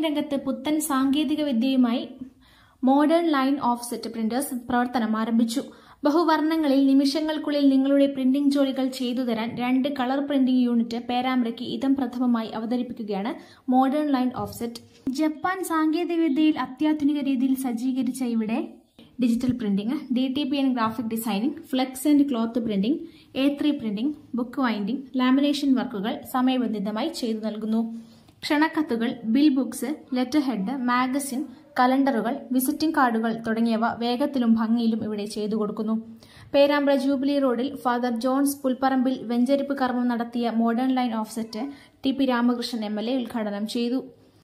രംഗത്ത് പുത്തൻ സാങ്കേതിക വിദ്യയുമായി മോഡേൺ ലൈൻ ഓഫ്സെറ്റ് പ്രിന്റേഴ്സ് പ്രവർത്തനം ആരംഭിച്ചു ബഹുവർണ്ണങ്ങളിൽ നിമിഷങ്ങൾക്കുള്ളിൽ നിങ്ങളുടെ പ്രിന്റിംഗ് ജോലികൾ ചെയ്തു തരാൻ രണ്ട് കളർ പ്രിന്റിംഗ് യൂണിറ്റ് പേരാമ്പ്രയ്ക്ക് ഇതം പ്രഥമമായി അവതരിപ്പിക്കുകയാണ് മോഡേൺ ലൈൻ ഓഫ്സെറ്റ് ജപ്പാൻ സാങ്കേതികവിദ്യയിൽ അത്യാധുനിക രീതിയിൽ സജ്ജീകരിച്ച ഇവിടെ digital printing D T P and graphic designing flex and cloth printing A three printing book binding lamination വർക്കുകൾ സമയബന്ധിതമായി ചെയ്തു നൽകുന്നു ക്ഷണക്കത്തുകൾ bill books letter head magazine കലണ്ടറുകൾ വിസിറ്റിംഗ് കാർഡുകൾ തുടങ്ങിയവ വേഗത്തിലും ഭംഗിയിലും ഇവിടെ ചെയ്തു കൊടുക്കുന്നു പേരാമ്പ്ര ജൂബിലി റോഡിൽ ഫാദർ ജോൺസ് പുൽപ്പറമ്പിൽ വെഞ്ചരിപ്പ് കർമ്മം നടത്തിയ modern line offset T P Ramakrishnan M L A ഉദ്ഘാടനം ചെയ്തു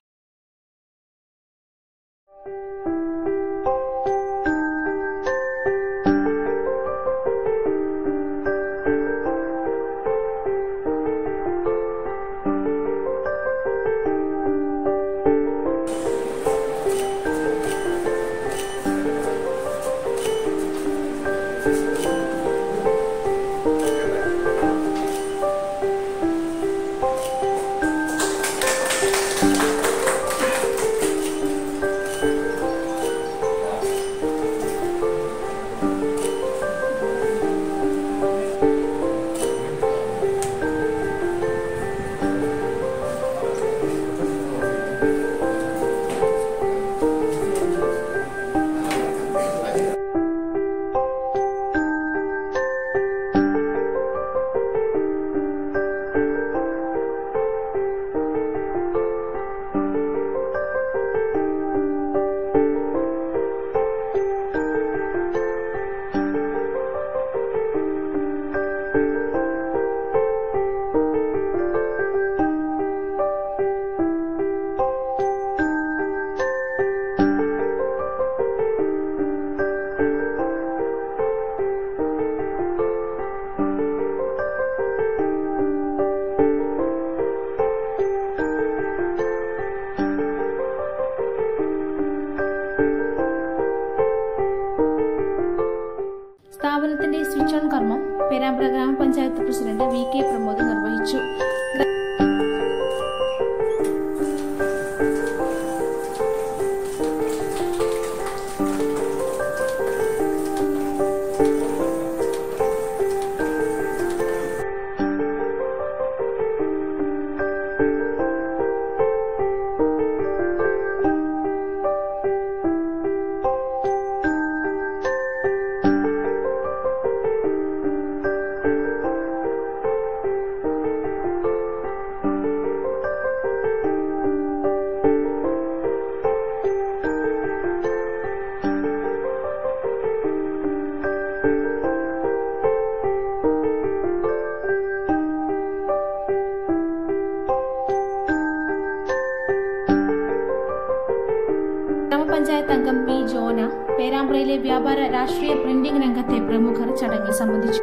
സ്ഥാപനത്തിന്റെ സ്വിച്ച് ഓൺ കർമ്മം പേരാമ്പ്ര ഗ്രാമപഞ്ചായത്ത് പ്രസിഡന്റ് വി കെ പ്രമോദ് നിർവഹിച്ചു ഗ്രാമപഞ്ചായത്ത് അംഗം പി ജോന പേരാമ്പ്രയിലെ വ്യാപാര രാഷ്ട്രീയ പ്രിന്റിംഗ് രംഗത്തെ പ്രമുഖർ ചടങ്ങിൽ സംബന്ധിച്ചു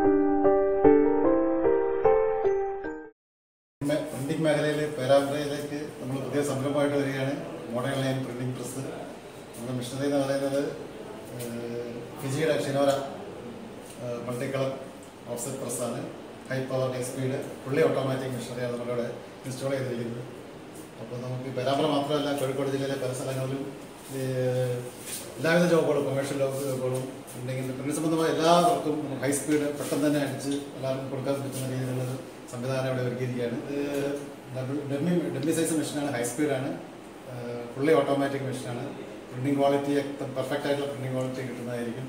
മെ- പ്രിന്റിംഗ് മേഖലയിൽ പേരാമ്പ്രയിലേക്ക് നമ്മൾ പുതിയ സംരംഭമായിട്ട് വരികയാണ് മോഡേൺ ലൈൻ പ്രിന്റിംഗ് പ്രസ് നമ്മുടെ മിഷനറി എന്ന് പറയുന്നത് ഏഹ്, ഫിജിയുടെ ഷിനോര മൾട്ടി കളർ ഓഫ്സെറ്റ് പ്രസ്സാണ് high power high speed fully automatic മെഷീനറിയാണ് നമ്മളിവിടെ ഇൻസ്റ്റാൾ ചെയ്തിരിക്കുന്നത് അപ്പോൾ നമുക്ക് പേരാമ്പ്ര മാത്രമല്ല കോഴിക്കോട് ജില്ലയിലെ പല സ്ഥലങ്ങളിലും ഏഹ്, എല്ലാവിധ ജോബുകളും കൊമേഴ്ഷ്യൽ ജോബുകളും ഉണ്ടെങ്കിൽ പ്രിന്റ് സംബന്ധമായ എല്ലാ വർക്കും ഹൈ സ്പീഡ് പെട്ടെന്ന് തന്നെ അടിച്ച് എല്ലാവർക്കും കൊടുക്കാൻ പറ്റുന്ന രീതിയിലുള്ളൊരു സംവിധാനം ഇവിടെ ഒരുക്കിയിരിക്കുകയാണ് ഇത് ഡബിൾ- ഡെമ്മി ഡെമ്മി സൈസ് മെഷീനാണ് ഹൈ സ്പീഡാണ് ഫുള്ളി ഓട്ടോമാറ്റിക് മെഷീനാണ് പ്രിന്റിംഗ് ക്വാളിറ്റി പെർഫെക്റ്റ് ആയിട്ടുള്ള പ്രിന്റിംഗ് ക്വാളിറ്റി കിട്ടുന്നതായിരിക്കും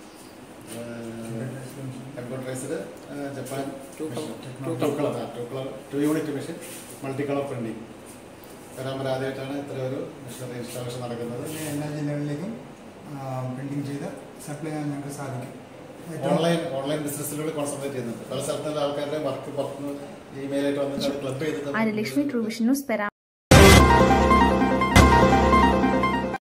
computerised Japan two colour two colour two unit machine multi colour printing Perambra ആദ്യമായിട്ടാണ് ഇത്ര ഒരു മെഷീനറി ഇൻസ്റ്റാളേഷൻ നടക്കുന്നത് പിന്നെ എല്ലാ ജില്ലകളിലേക്കും പ്രിന്റിംഗ് ചെയ്ത് സപ്ലൈ ചെയ്യാൻ ഞങ്ങൾക്ക് സാധിക്കും ഏറ്റവും ഓൺലൈൻ ഓൺലൈൻ ബിസിനസ്സിലൂടെ കോൺസെൻട്രേറ്റ് ചെയ്യുന്നുണ്ട് പല സ്ഥലത്തുള്ള ആൾക്കാരുടെ വർക്ക് പുറത്തുനിന്ന് ഇമെയിലായിട്ട് വന്നിട്ട് ക്ലബ് ചെയ്തിട്ട് ആര്യലക്ഷ്മി ട്രൂവിഷൻ ന്യൂസ് പേരാമ്പ്ര